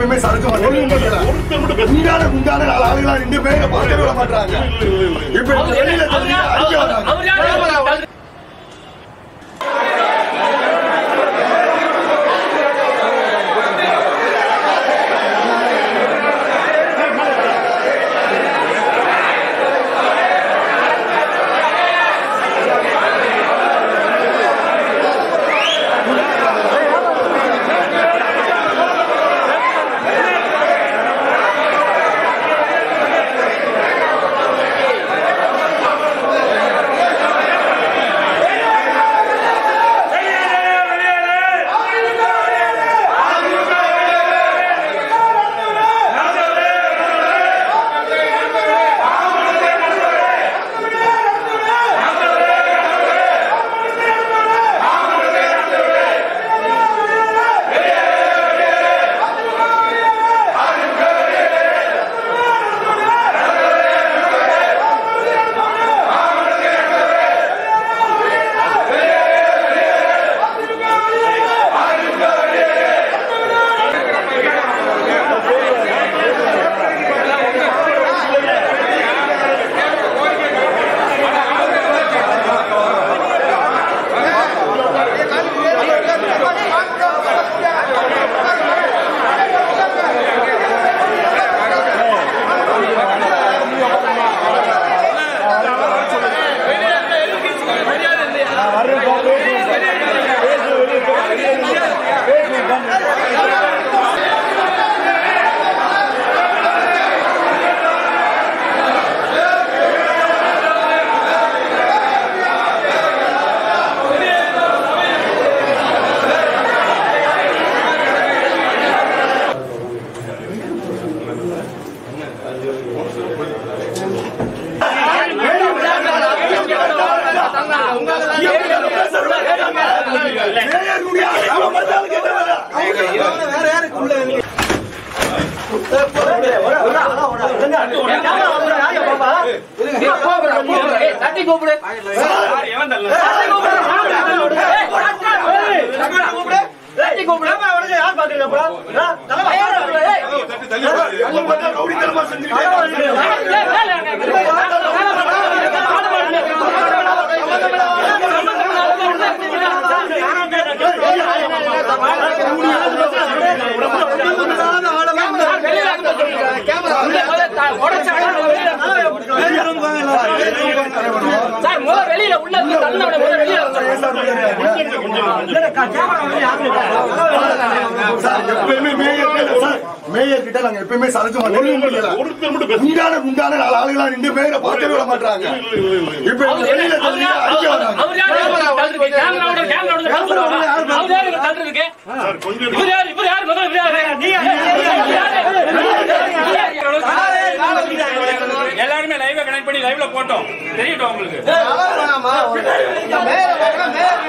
எப்பயுமே சரக்கு மாட்டேன் குண்டான குண்டான நாலு ஆளுகளா நின்று பேரை பார்க்க விட மாட்டாங்க இப்ப இந்த வெளியில தெரிஞ்சு அடிக்க வராங்க தட்டி கூப்பிடு தட்டி கூப்பிடு யார் பாக்குறீங்க ரவுடித்தனமா செஞ்சுக்கிட்டே சார் முதல்ல வெளியில உள்ள இருந்து தள்ளன விட முதல்ல வெளியில சார், எப்பயுமே மேயர் கிட்ட- சார், மேயர் கிட்ட நாங்க எப்பயுமே சரக்கு மாட்டோம் குண்டான குண்டான நாலு ஆளுகளா நின்று பேரை பார்க்க விட மாட்டாங்க இப்ப இந்த வெளியில தெரிஞ்சு அடிக்க வராங்க அவர் யாரு கேமராவோட கேமராவோட அவர் யாரு இங்க தள்ளுறதுக்கு இவர் யாரு இவர் யாரு முதல்ல இவர் யாரு எல்லாருமே லைவ் கனெக்ட் பண்ணி லைவ்ல போட்டோம் தெரியட்டும் உங்களுக்கு மேல